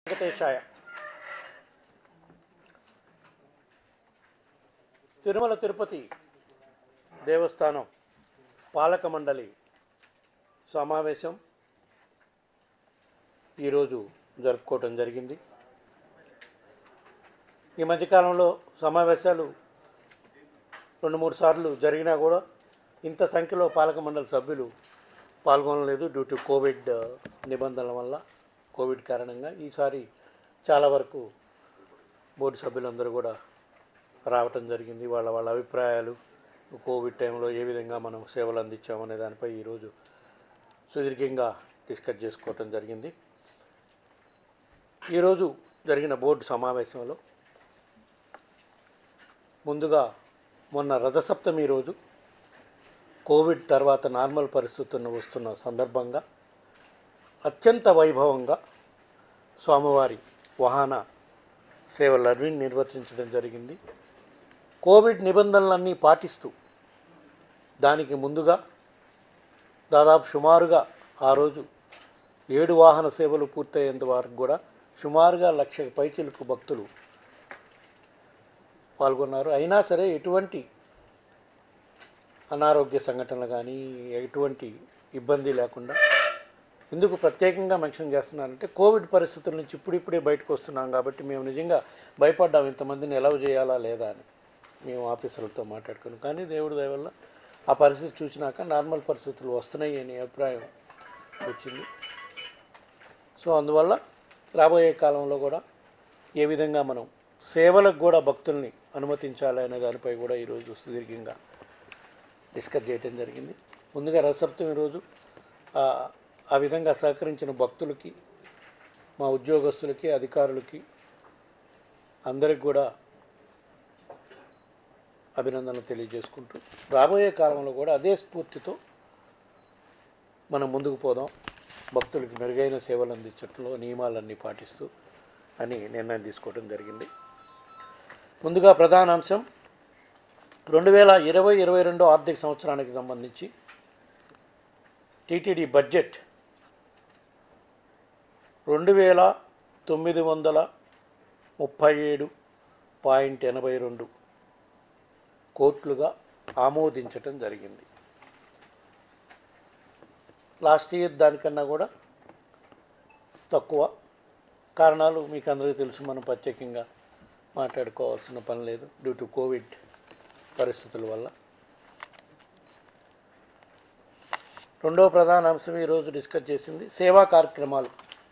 వెంకటేశాయ తిరుమల తిరుపతి దేవస్థానం పాలక మండలి సమావేశం ఈరోజు జరుపుకోవటం జరిగింది ఈ మధ్యకాలంలో సమావేశాలు రెండు మూడు సార్లు జరిగినా కూడా ఇంత సంఖ్యలో పాలక మండలి సభ్యులు పాల్గొనలేదు డ్యూ టు కోవిడ్ ఆ, నిబంధనల వల్ల కోవిడ్ కారణంగా ఈసారి చాలా వరకు బోర్డు సభ్యులందరూ కూడా రావటం జరిగింది వాళ్ళ వాళ్ళ అభిప్రాయాలు కోవిడ్ టైంలో ఏ విధంగా మనం సేవలు అందించామనే దానిపై ఈరోజు సుదీర్ఘంగా డిస్కస్ చేసుకోవటం జరిగింది ఈరోజు జరిగిన బోర్డు సమావేశంలో ముందుగా మొన్న రథసప్తమి రోజు కోవిడ్ తర్వాత నార్మల్ పరిస్థితులను వస్తున్న సందర్భంగా అత్యంత వైభవంగా స్వామివారి వాహన సేవలన్నీ నిర్వర్తించడం జరిగింది కోవిడ్ నిబంధనలన్నీ పాటిస్తూ దానికి ముందుగా దాదాపు సుమారుగా ఆ రోజు ఏడు వాహన సేవలు పూర్తయ్యేంత వరకు కూడా సుమారుగా లక్ష పైచిలకు భక్తులు పాల్గొన్నారు అయినా సరే ఎటువంటి అనారోగ్య సంఘటనలు కానీ ఎటువంటి ఇబ్బంది లేకుండా ఎందుకు ప్రత్యేకంగా మెన్షన్ చేస్తున్నానంటే కోవిడ్ పరిస్థితుల నుంచి ఇప్పుడిప్పుడే బయటకు వస్తున్నాం కాబట్టి మేము నిజంగా భయపడ్డాం ఇంతమందిని ఎలా చేయాలా లేదా అని మేము ఆఫీసర్లతో మాట్లాడుకున్నాం కానీ దేవుడి దయ వల్ల ఆ పరిస్థితి చూసినాక నార్మల్ పరిస్థితులు వస్తున్నాయి అనే అభిప్రాయం వచ్చింది సో అందువల్ల రాబోయే కాలంలో కూడా ఏ విధంగా మనం సేవలకు కూడా భక్తుల్ని అనుమతించాలి అనే దానిపై కూడా ఈరోజు సుదీర్ఘంగా డిస్కస్ చేయడం జరిగింది ముందుగా రథసప్తమి రోజు ఆ ఆ విధంగా సహకరించిన భక్తులకి మా ఉద్యోగస్తులకి అధికారులకి అందరికి కూడా అభినందనలు తెలియజేసుకుంటూ రాబోయే కాలంలో కూడా అదే స్ఫూర్తితో మనం ముందుకు పోదాం భక్తులకి మెరుగైన సేవలు అందించట్లో నియమాలన్నీ పాటిస్తూ అని నిర్ణయం తీసుకోవడం జరిగింది ముందుగా ప్రధాన అంశం రెండు వేల ఇరవై ఇరవై రెండో ఆర్థిక సంవత్సరానికి సంబంధించి టీటీడీ బడ్జెట్ రెండు వేల తొమ్మిది వందల ముప్పై ఏడు పాయింట్ ఎనభై రెండు కోట్లుగా ఆమోదించటం జరిగింది లాస్ట్ ఇయర్ దానికన్నా కూడా తక్కువ కారణాలు మీకు అందరికీ తెలుసు మనం ప్రత్యేకంగా మాట్లాడుకోవాల్సిన పని లేదు డ్యూ టు కోవిడ్ పరిస్థితుల వల్ల రెండవ ప్రధాన అంశం ఈరోజు డిస్కస్ చేసింది సేవా కార్యక్రమాలు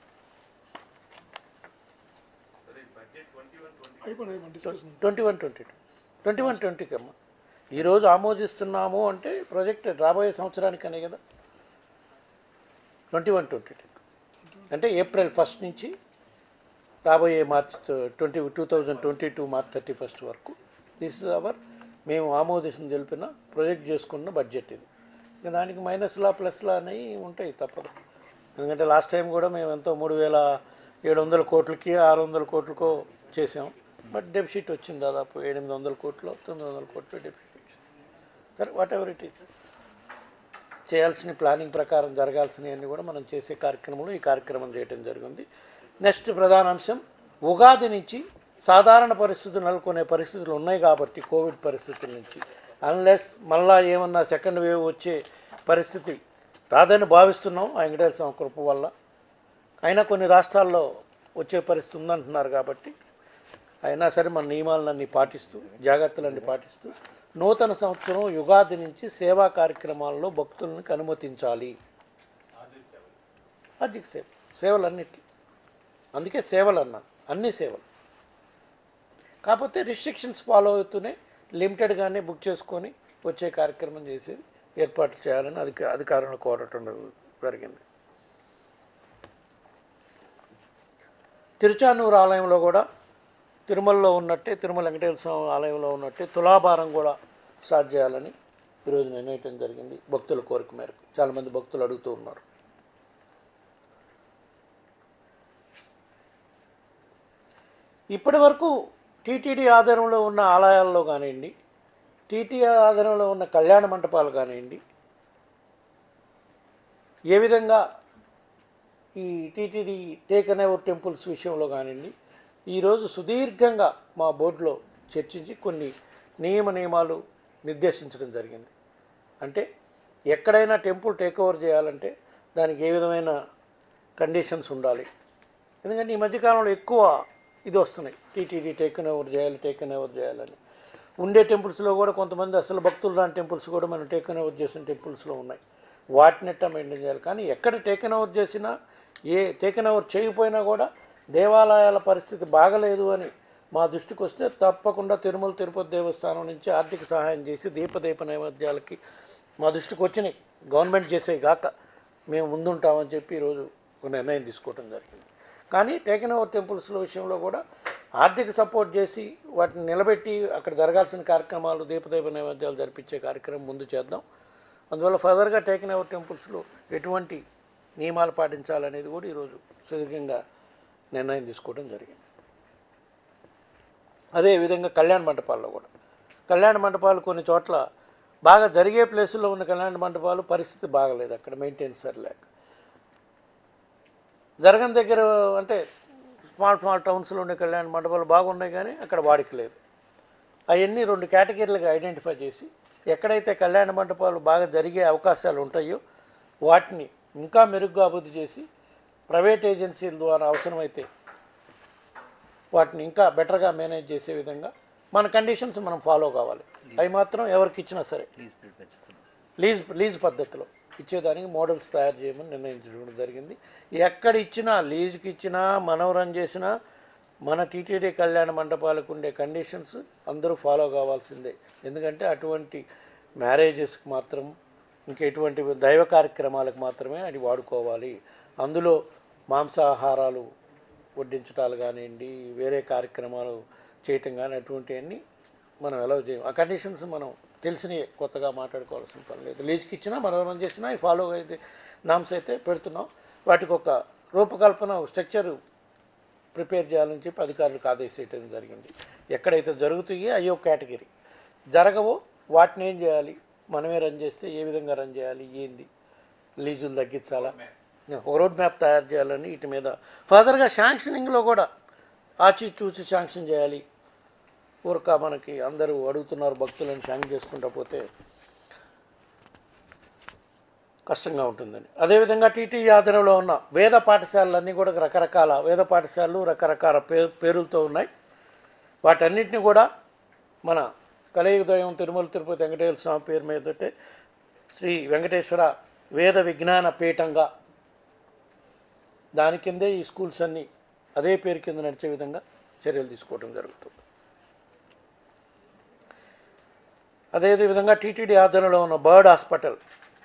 twenty one twenty two twenty one ట్వంటీకి అమ్మా ఈరోజు ఆమోదిస్తున్నాము అంటే ప్రాజెక్ట్ రాబోయే సంవత్సరానికనే కదా ట్వంటీ వన్ ట్వంటీ టూ అంటే ఏప్రిల్ ఫస్ట్ నుంచి రాబోయే March twenty two thousand twenty two March thirty first వరకు దిస్ ఇస్ అవర్ మేము ఆమోదించిన తెలిపిన ప్రొజెక్ట్ చేసుకున్న బడ్జెట్ ఇది ఇంకా దానికి మైనస్లా ప్లస్లా అనేవి ఉంటాయి తప్పదు ఎందుకంటే లాస్ట్ టైం కూడా మేము ఎంతో మూడు వేల ఏడు వందల కోట్లకి ఆరు వందల కోట్లకో చేసాం బట్ డెఫిసిట్ వచ్చింది దాదాపు ఎనిమిది వందల కోట్లు తొమ్మిది వందల కోట్లు డెఫిసిట్ వచ్చింది సరే వాట్ ఎవర్ ఇట్ ఈస్ చేయాల్సిన ప్లానింగ్ ప్రకారం జరగాల్సినవన్నీ కూడా మనం చేసే కార్యక్రమంలో ఈ కార్యక్రమం చేయడం జరిగింది నెక్స్ట్ ప్రధాన అంశం ఉగాది నుంచి సాధారణ పరిస్థితులు నెలకొనే పరిస్థితులు ఉన్నాయి కాబట్టి కోవిడ్ పరిస్థితుల నుంచి అన్లెస్ మళ్ళా ఏమన్నా సెకండ్ వేవ్ వచ్చే పరిస్థితి రాదని భావిస్తున్నాం ఆ వెంకటేశ్వర స్వామి కృప వల్ల అయినా కొన్ని రాష్ట్రాల్లో వచ్చే పరిస్థితి ఉందంటున్నారు కాబట్టి అయినా సరే మన నియమాలన్నీ పాటిస్తూ జాగ్రత్తలన్నీ పాటిస్తూ నూతన సంవత్సరం యుగాది నుంచి సేవా కార్యక్రమాల్లో భక్తులను అనుమతించాలి ఆర్థిక సేవ సేవలన్నిటి అందుకే సేవలు అన్నాను అన్ని సేవలు కాకపోతే రిస్ట్రిక్షన్స్ ఫాలో అవుతూనే లిమిటెడ్గానే బుక్ చేసుకొని వచ్చే కార్యక్రమం చేసి ఏర్పాట్లు చేయాలని అధిక అధికారులను కోరటం జరిగింది తిరుచానూరు ఆలయంలో కూడా తిరుమలలో ఉన్నట్టే తిరుమల వెంకటేశ్వర స్వామి ఆలయంలో ఉన్నట్టే తులాభారం కూడా స్టార్ట్ చేయాలని ఈరోజు నిర్ణయించడం జరిగింది భక్తుల కోరిక మేరకు చాలామంది భక్తులు అడుగుతూ ఉన్నారు ఇప్పటి వరకు టీటీడీ ఆధారంలో ఉన్న ఆలయాల్లో కానివ్వండి టీటీ ఆధారంలో ఉన్న కళ్యాణ మంటపాలు కానివ్వండి ఏ విధంగా ఈ టీటీడీ టేకన్ ఎవర్ టెంపుల్స్ విషయంలో కానివ్వండి ఈరోజు సుదీర్ఘంగా మా బోర్డులో చర్చించి కొన్ని నియమ నియమాలు నిర్దేశించడం జరిగింది అంటే ఎక్కడైనా టెంపుల్ టేక్ ఓవర్ చేయాలంటే దానికి ఏ విధమైన కండిషన్స్ ఉండాలి ఎందుకంటే ఈ మధ్యకాలంలో ఎక్కువ ఇది వస్తున్నాయి టీటీడీ టేకన్ ఓవర్ చేయాలి టేకన్ ఓవర్ చేయాలని ఉండే టెంపుల్స్లో కూడా కొంతమంది అసలు భక్తులు రాని టెంపుల్స్ కూడా మనం టేకన్ ఓవర్ చేసిన టెంపుల్స్లో ఉన్నాయి వాటిని ఎట్టా మెయింటైన్ చేయాలి కానీ ఎక్కడ టేకన్ ఓవర్ చేసినా ఏ టేకన్ ఓవర్ చేయకపోయినా కూడా దేవాలయాల పరిస్థితి బాగలేదు అని మా దృష్టికి వస్తే తప్పకుండా తిరుమల తిరుపతి దేవస్థానం నుంచి ఆర్థిక సహాయం చేసి దీపదీప నైవేద్యాలకి మా దృష్టికి వచ్చినాయి గవర్నమెంట్ చేసే గాక మేము ముందుంటామని చెప్పి ఈరోజు ఒక నిర్ణయం తీసుకోవడం జరిగింది కానీ టేకన్ ఓవర్ టెంపుల్స్ల విషయంలో కూడా ఆర్థిక సపోర్ట్ చేసి వాటిని నిలబెట్టి అక్కడ జరగాల్సిన కార్యక్రమాలు దీపదీప నైవేద్యాలు జరిపించే కార్యక్రమం ముందు చేద్దాం అందువల్ల ఫర్దర్గా టేకన్ ఓవర్ టెంపుల్స్లో ఎటువంటి నియమాలు పాటించాలనేది కూడా ఈరోజు సుదీర్ఘంగా నిర్ణయం తీసుకోవడం జరిగింది అదే విధంగా కళ్యాణ మండపాల్లో కూడా కళ్యాణ మండపాలు కొన్ని చోట్ల బాగా జరిగే ప్లేసుల్లో ఉన్న కళ్యాణ మండపాలు పరిస్థితి బాగలేదు అక్కడ మెయింటెనెన్స్ సరిలేక జరగని దగ్గర అంటే స్మాల్ స్మాల్ టౌన్స్లో ఉండే కళ్యాణ మండపాలు బాగున్నాయి కానీ అక్కడ వాడిక లేదు అవన్నీ రెండు కేటగిరీలుగా ఐడెంటిఫై చేసి ఎక్కడైతే కళ్యాణ మండపాలు బాగా జరిగే అవకాశాలు ఉంటాయో వాటిని ఇంకా మెరుగ్గా అభివృద్ధి చేసి ప్రైవేట్ ఏజెన్సీల ద్వారా అవసరమైతే వాటిని ఇంకా బెటర్గా మేనేజ్ చేసే విధంగా మన కండిషన్స్ మనం ఫాలో కావాలి అవి మాత్రం ఎవరికి ఇచ్చినా సరే ప్లీజ్ ప్రిపేర్ చేస్తున్నాం లీజ్ లీజ్ పద్ధతిలో ఇచ్చేదానికి మోడల్స్ తయారు చేయమని నిర్ణయించడం జరిగింది ఎక్కడ ఇచ్చినా లీజుకి ఇచ్చినా మనం రన్ చేసినా మన టీటీడీ కళ్యాణ మండపాలకు ఉండే కండిషన్స్ అందరూ ఫాలో కావాల్సిందే ఎందుకంటే అటువంటి మ్యారేజెస్కి మాత్రం ఇంకెటువంటి దైవ కార్యక్రమాలకు మాత్రమే అది వాడుకోవాలి అందులో మాంసాహారాలు వడ్డించటాలు కానివ్వండి వేరే కార్యక్రమాలు చేయటం కానీ అటువంటివన్నీ మనం ఎలా చేయం ఆ కండిషన్స్ మనం తెలిసినవి కొత్తగా మాట్లాడుకోవాల్సిన పని లేదు లీజ్కి ఇచ్చినా మనం రన్ చేసినా ఈ ఫాలో అయితే నామ్స్ అయితే పెడుతున్నాం వాటికి ఒక రూపకల్పన స్ట్రక్చర్ ప్రిపేర్ చేయాలని చెప్పి అధికారులకు ఆదేశించడం జరిగింది ఎక్కడైతే జరుగుతాయో అయ్యో కేటగిరీ జరగవో వాటిని ఏం చేయాలి మనమే రన్ చేస్తే ఏ విధంగా రన్ చేయాలి ఏంది లీజులు తగ్గించాలా ఒక రోడ్ మ్యాప్ తయారు చేయాలని వీటి మీద ఫర్దర్గా శాంక్షనింగ్లో కూడా ఆచి చూసి శాంక్షన్ చేయాలి ఊరక మనకి అందరూ అడుగుతున్నారు భక్తులను శాంక్షన్ చేసుకుంటా పోతే కష్టంగా ఉంటుందని అదేవిధంగా టీటీ ఆధ్వర్యంలో ఉన్న వేద పాఠశాలలన్నీ కూడా రకరకాల వేద పాఠశాలలు రకరకాల పేరు పేరులతో ఉన్నాయి వాటన్నిటిని కూడా మన కలియుగదయం తిరుమల తిరుపతి వెంకటేశ్వర స్వామి పేరు మీదటే శ్రీ వెంకటేశ్వర వేద విజ్ఞాన పీఠంగా దాని కిందే ఈ స్కూల్స్ అన్నీ అదే పేరు కింద నడిచే విధంగా చర్యలు తీసుకోవడం జరుగుతుంది అదే విధంగా టీటీడీ ఆధ్వర్యంలో ఉన్న బర్డ్ హాస్పిటల్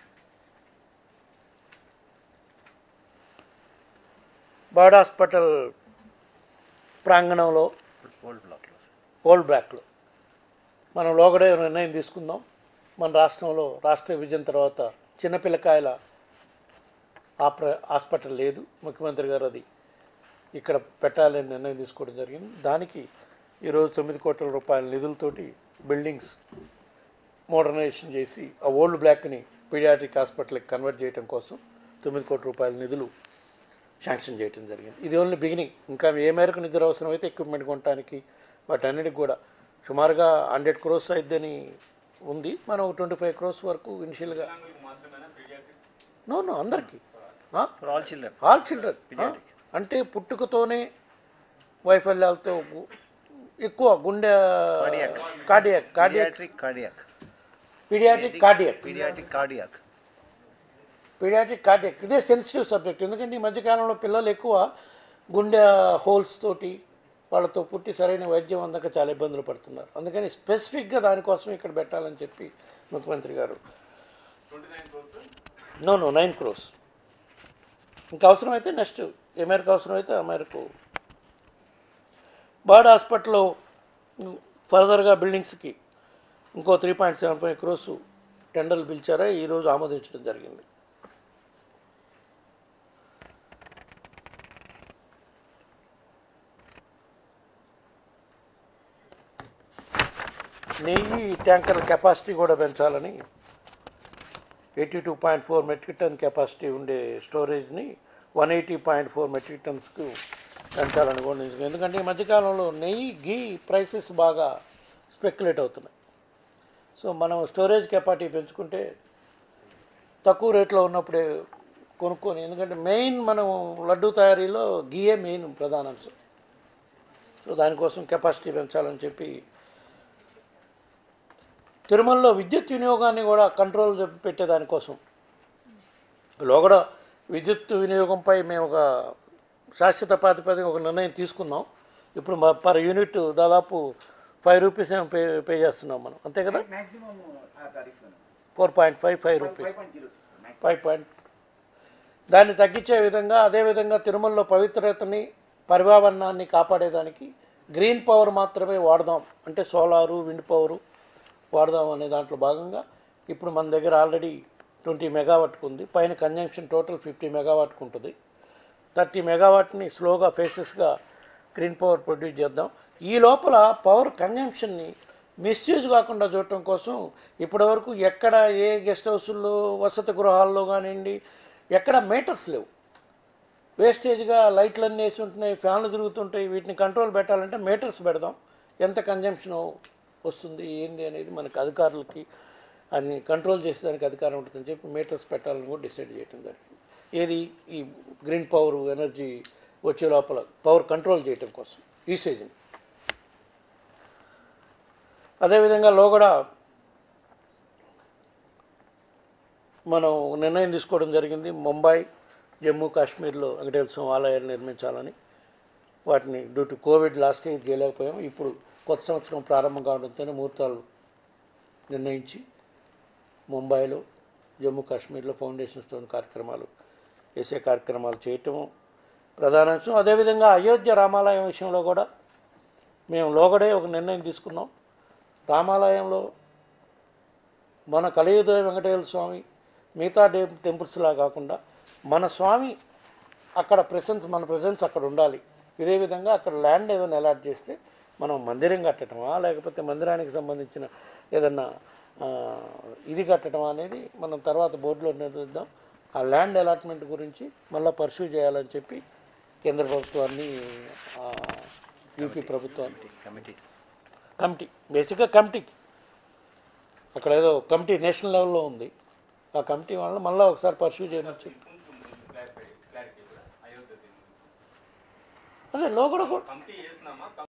బర్డ్ హాస్పిటల్ ప్రాంగణంలో ఓల్డ్ బ్లాక్లో ఓల్డ్ బ్లాక్లో మనం లోగడే నిర్ణయం తీసుకుందాం మన రాష్ట్రంలో రాష్ట్ర విభజన తర్వాత చిన్నపిల్లకాయల ఆపర హాస్పిటల్ లేదు ముఖ్యమంత్రి గారు అది ఇక్కడ పెట్టాలని నిర్ణయం తీసుకోవడం జరిగింది దానికి ఈరోజు తొమ్మిది కోట్ల రూపాయల నిధులతోటి బిల్డింగ్స్ మోడర్నైజేషన్ చేసి ఆ ఓల్డ్ బ్లాక్ని పీడియాట్రిక్ హాస్పిటల్కి కన్వర్ట్ చేయడం కోసం తొమ్మిది కోట్ల రూపాయల నిధులు శాంక్షన్ చేయడం జరిగింది ఇది ఓన్లీ బిగినింగ్ ఇంకా ఏ మేరకు నిధులు అవసరమైతే ఎక్విప్మెంట్ కొనడానికి వాటన్నిటికి కూడా సుమారుగా హండ్రెడ్ క్రోస్ అయిద్దని ఉంది మనం ట్వంటీ ఫైవ్ క్రోస్ వరకు ఇనిషియల్గా నో నో అందరికీ for all children all children అంటే పుట్టుకతోనే వైఫల్యాలతో గు- ఎక్కువ గుండె Cardiac. Cardiac cardiac pediatric cardiac pediatric cardiac pediatric cardiac pediatric cardiac ఇదే సెన్సిటివ్ సబ్జెక్ట్ ఎందుకంటే ఈ మధ్యకాలంలో పిల్లలు ఎక్కువ గుండె హోల్స్ తోటి వాళ్ళతో పుట్టి సరైన వైద్యం అందక చాలా ఇబ్బందులు పడుతున్నారు అందుకని స్పెసిఫిక్గా దానికోసం ఇక్కడ పెట్టాలని చెప్పి ముఖ్యమంత్రి గారు నో నో నైన్ క్రోస్ ఇంకా అవసరమైతే నెక్స్ట్ ఏ మేరకు అవసరమైతే ఆ మేరకు బర్డ్ హాస్పిటల్లో ఫర్దర్గా బిల్డింగ్స్కి ఇంకో three point seven five crores టెండర్లు పిలిచారా ఈరోజు ఆమోదించడం జరిగింది నెయ్యి ట్యాంకర్ కెపాసిటీ కూడా పెంచాలని eighty two point four metric ton capacity ఉండే స్టోరేజ్ని one eighty point four metric టన్స్కు పెంచాలని కూడా నిజం ఎందుకంటే ఈ మధ్యకాలంలో నెయ్యి గీ ప్రైసెస్ బాగా స్పెక్యులేట్ అవుతున్నాయి సో మనం స్టోరేజ్ కెపాసిటీ పెంచుకుంటే తక్కువ రేట్లో ఉన్నప్పుడే కొనుక్కొని ఎందుకంటే మెయిన్ మనం లడ్డు తయారీలో గీయే మెయిన్ ప్రధాన అంశం సో దానికోసం కెపాసిటీ పెంచాలని చెప్పి తిరుమలలో విద్యుత్ వినియోగాన్ని కూడా కంట్రోల్ పెట్టే దానికోసం లోగడ విద్యుత్ వినియోగంపై మేము ఒక శాశ్వత ప్రాతిపదిక ఒక నిర్ణయం తీసుకున్నాం ఇప్పుడు మా పర్ యూనిట్ దాదాపు ఫైవ్ రూపీస్ ఏమో పే పే చేస్తున్నాం మనం అంతే కదా మ్యాక్సిమం ఆ tariff four point five five rupees five point zero six maximum five point దాన్ని తగ్గించే విధంగా అదేవిధంగా తిరుమలలో పవిత్రతని పరిభావనాన్ని కాపాడేదానికి గ్రీన్ పవర్ మాత్రమే వాడదాం అంటే సోలారు విండ్ పవరు వాడదాం అనే దాంట్లో భాగంగా ఇప్పుడు మన దగ్గర ఆల్రెడీ ట్వంటీ మెగావాట్కు ఉంది పైన కన్జంక్షన్ టోటల్ ఫిఫ్టీ మెగావాట్కు ఉంటుంది థర్టీ మెగావాట్ని స్లోగా ఫేసెస్గా గ్రీన్ పవర్ ప్రొడ్యూస్ చేద్దాం ఈ లోపల పవర్ కన్జంప్షన్ని మిస్యూజ్ కాకుండా చూడటం కోసం ఇప్పటివరకు ఎక్కడ ఏ గెస్ట్ హౌసుల్లో వసతి గృహాల్లో కానివ్వండి ఎక్కడ మీటర్స్ లేవు వేస్టేజ్గా లైట్లు అన్నీ వేసి ఉంటున్నాయి ఫ్యాన్లు తిరుగుతుంటాయి వీటిని కంట్రోల్ పెట్టాలంటే మీటర్స్ పెడదాం ఎంత కన్జంప్షన్ వస్తుంది ఏంది అనేది మనకు అధికారులకి అని కంట్రోల్ చేసేదానికి అధికారం ఉంటుందని చెప్పి మీటర్స్ పెట్టాలని కూడా డిసైడ్ చేయడం జరిగింది ఏది ఈ గ్రీన్ పవర్ ఎనర్జీ వచ్చే లోపల పవర్ కంట్రోల్ చేయటం కోసం యూసేజ్ని అదేవిధంగా లోగడ మనం నిర్ణయం తీసుకోవడం జరిగింది ముంబై జమ్మూ కాశ్మీర్లో వెంకటేశ్వర స్వామి ఆలయాలు నిర్మించాలని వాటిని due to Covid last year చేయలేకపోయాం ఇప్పుడు కొత్త సంవత్సరం ప్రారంభం కావడంతోనే ముహూర్తాలు నిర్ణయించి ముంబైలో జమ్మూ కాశ్మీర్లో ఫౌండేషన్ స్టోన్ కార్యక్రమాలు చేసే కార్యక్రమాలు చేయటము ప్రధాన అంశం అదేవిధంగా అయోధ్య రామాలయం విషయంలో కూడా మేము లోగడే ఒక నిర్ణయం తీసుకున్నాం రామాలయంలో మన కలియుగ వెంకటేశ్వర స్వామి మిగతా డే టెంపుల్స్లా కాకుండా మన స్వామి అక్కడ ప్రెసెన్స్ మన ప్రెసెన్స్ అక్కడ ఉండాలి ఇదే విధంగా అక్కడ ల్యాండ్ ఏదైనా అలాట్ చేస్తే మనం మందిరం కట్టడమా లేకపోతే మందిరానికి సంబంధించిన ఏదన్నా ఆ, ఇది కట్టడం అనేది మనం తర్వాత బోర్డులో నిర్ణయిద్దాం ఆ ల్యాండ్ అలాట్మెంట్ గురించి మళ్ళీ పర్సూ చేయాలని చెప్పి కేంద్ర ప్రభుత్వాన్ని ఆ, యూపీ ప్రభుత్వాన్ని కమిటీస్ కమిటీ బేసిక్గా కమిటీకి అక్కడ ఏదో కమిటీ నేషనల్ లెవెల్లో ఉంది ఆ కమిటీ వల్ల మళ్ళీ ఒకసారి పర్సూ చేయమని చెప్పి అదే లోగడ కూడా కమిటీ చేసినామా